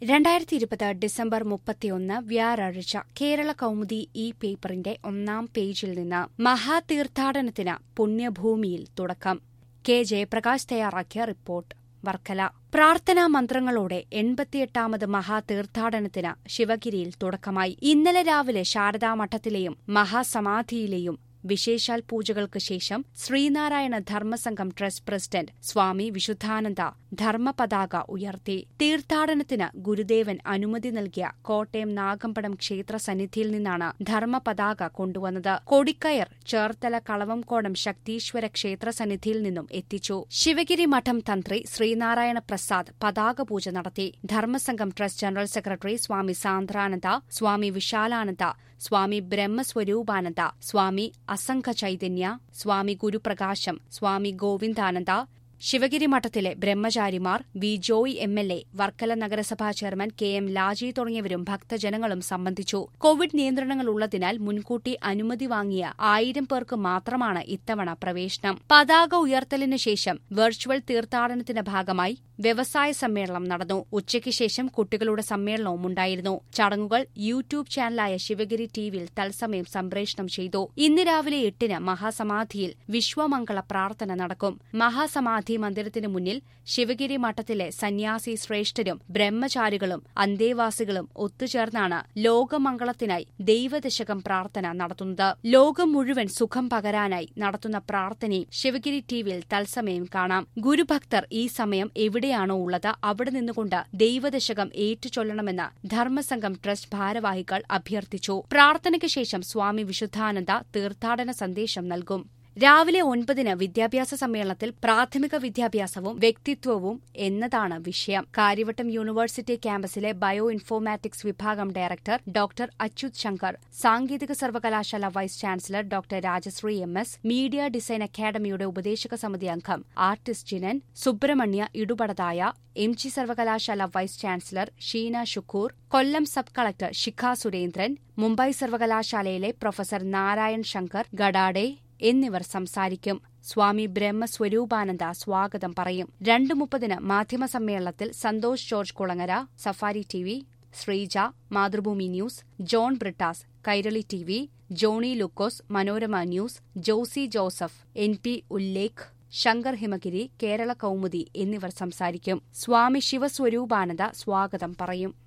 രണ്ടായിരത്തി ഇരുപത് ഡിസംബർ മുപ്പത്തിയൊന്ന് വ്യാഴാഴ്ച കേരള കൗമുദി ഈ പേപ്പറിന്റെ ഒന്നാം പേജിൽ നിന്ന് മഹാതീർത്ഥാടനത്തിന് പുണ്യഭൂമിയിൽ തുടക്കം കെ ജയപ്രകാശ് തയ്യാറാക്കിയ റിപ്പോർട്ട് വർക്കല പ്രാർത്ഥനാ മന്ത്രങ്ങളോടെ എൺപത്തിയെട്ടാമത് മഹാതീർത്ഥാടനത്തിന് ശിവഗിരിയിൽ തുടക്കമായി ഇന്നലെ രാവിലെ ശാരദാമഠത്തിലെയും മഹാസമാധിയിലെയും വിശേഷാൽ പൂജകൾക്ക് ശേഷം ശ്രീനാരായണ ധർമ്മസംഘം ട്രസ്റ്റ് പ്രസിഡന്റ് സ്വാമി വിശുദ്ധാനന്ദ ധർമ്മപതാക ഉയർത്തി തീർത്ഥാടനത്തിന് ഗുരുദേവൻ അനുമതി നൽകിയ കോട്ടയം നാഗമ്പടം ക്ഷേത്ര സന്നിധിയിൽ നിന്നാണ് ധർമ്മപതാക കൊണ്ടുവന്നത് കൊടിക്കയർ ചേർത്തല കളവംകോടം ശക്തീശ്വര ക്ഷേത്ര സന്നിധിയിൽ നിന്നും എത്തിച്ചു ശിവഗിരി മഠം തന്ത്രി ശ്രീനാരായണ പ്രസാദ് പതാക പൂജ നടത്തി Dharmasangham trust general secretary Swami Sandrananda Swami Vishalananda Swami Brahmaswaroopananda Swami Asanga Chaitanya Swami Guruprakasham Swami Govindananda Sivagiri മഠത്തിലെ ബ്രഹ്മചാരിമാർ V Joy M L A Varkala നഗരസഭാ ചെയർമാൻ കെ എം ലാജി തുടങ്ങിയവരും ഭക്തജനങ്ങളും സംബന്ധിച്ചു കോവിഡ് നിയന്ത്രണങ്ങൾ ഉള്ളതിനാൽ മുൻകൂട്ടി അനുമതി വാങ്ങിയ ആയിരം പേർക്ക് മാത്രമാണ് ഇത്തവണ പ്രവേശനം പതാക ഉയർത്തലിനു ശേഷം വെർച്വൽ തീർത്ഥാടനത്തിന്റെ ഭാഗമായി വ്യവസായ സമ്മേളനം നടന്നു ഉച്ചയ്ക്ക് ശേഷം കുട്ടികളുടെ സമ്മേളനവും ഉണ്ടായിരുന്നു ചടങ്ങുകൾ യൂട്യൂബ് ചാനലായ ശിവഗിരി ടിവിയിൽ തത്സമയം സംപ്രേഷണം ചെയ്തു ഇന്ന് രാവിലെ എട്ടിന് മഹാസമാധിയിൽ വിശ്വമംഗള പ്രാർത്ഥന നടക്കും മഹാസമാധി മന്ദിരത്തിനു മുന്നിൽ ശിവഗിരി മഠത്തിലെ സന്യാസി ശ്രേഷ്ഠരും ബ്രഹ്മചാരികളും അന്തേവാസികളും ഒത്തുചേർന്നാണ് ലോകമംഗളത്തിനായി ദൈവദശകം പ്രാർത്ഥന നടത്തുന്നത് ലോകം മുഴുവൻ സുഖം പകരാനായി നടത്തുന്ന പ്രാർത്ഥനയും ശിവഗിരി ടിവിയിൽ തത്സമയം കാണാം ഗുരുഭക്തർ ഈ സമയം എവിടെയാണോ ഉള്ളത് അവിടെ നിന്നുകൊണ്ട് ദൈവദശകം ഏറ്റുചൊല്ലണമെന്ന് ധർമ്മസംഘം ട്രസ്റ്റ് ഭാരവാഹികൾ അഭ്യർത്ഥിച്ചു പ്രാർത്ഥനയ്ക്ക് ശേഷം സ്വാമി വിശുദ്ധാനന്ദ തീർത്ഥാടന സന്ദേശം നൽകും രാവിലെ ഒൻപതിന് വിദ്യാഭ്യാസ സമ്മേളനത്തിൽ പ്രാഥമിക വിദ്യാഭ്യാസവും വ്യക്തിത്വവും എന്നതാണ് വിഷയം കാര്യവട്ടം യൂണിവേഴ്സിറ്റി ക്യാമ്പസിലെ ബയോ ഇൻഫോർമാറ്റിക്സ് വിഭാഗം ഡയറക്ടർ ഡോക്ടർ അച്യുത് ശങ്കർ സാങ്കേതിക സർവകലാശാല vice chancellor doctor Rajasree M S media design അക്കാദമിയുടെ ഉപദേശക സമിതി അംഗം ആർട്ടിസ്റ്റ് ജിനൻ സുബ്രഹ്മണ്യ ഇടുപടതായ എം ജി സർവകലാശാല vice chancellor Sheena Shukkur Kollam sub collector Shikha Surendran Mumbai സർവകലാശാലയിലെ പ്രൊഫസർ നാരായൺ ശങ്കർ ഗഡാഡെ എന്നിവർ സംസാരിക്കും സ്വാമി ബ്രഹ്മസ്വരൂപാനന്ദ സ്വാഗതം പറയും രണ്ടു മുപ്പതിന് മാധ്യമസമ്മേളനത്തിൽ Santhosh George Kulangara Safari T V Sreeja Mathrubhumi news John Brittas Kairali T V Johny Lukose Manorama news Josy Joseph N P Ullekh Shankar Himagiri Kerala Kaumudi എന്നിവർ സംസാരിക്കും സ്വാമി ശിവസ്വരൂപാനന്ദ സ്വാഗതം പറയും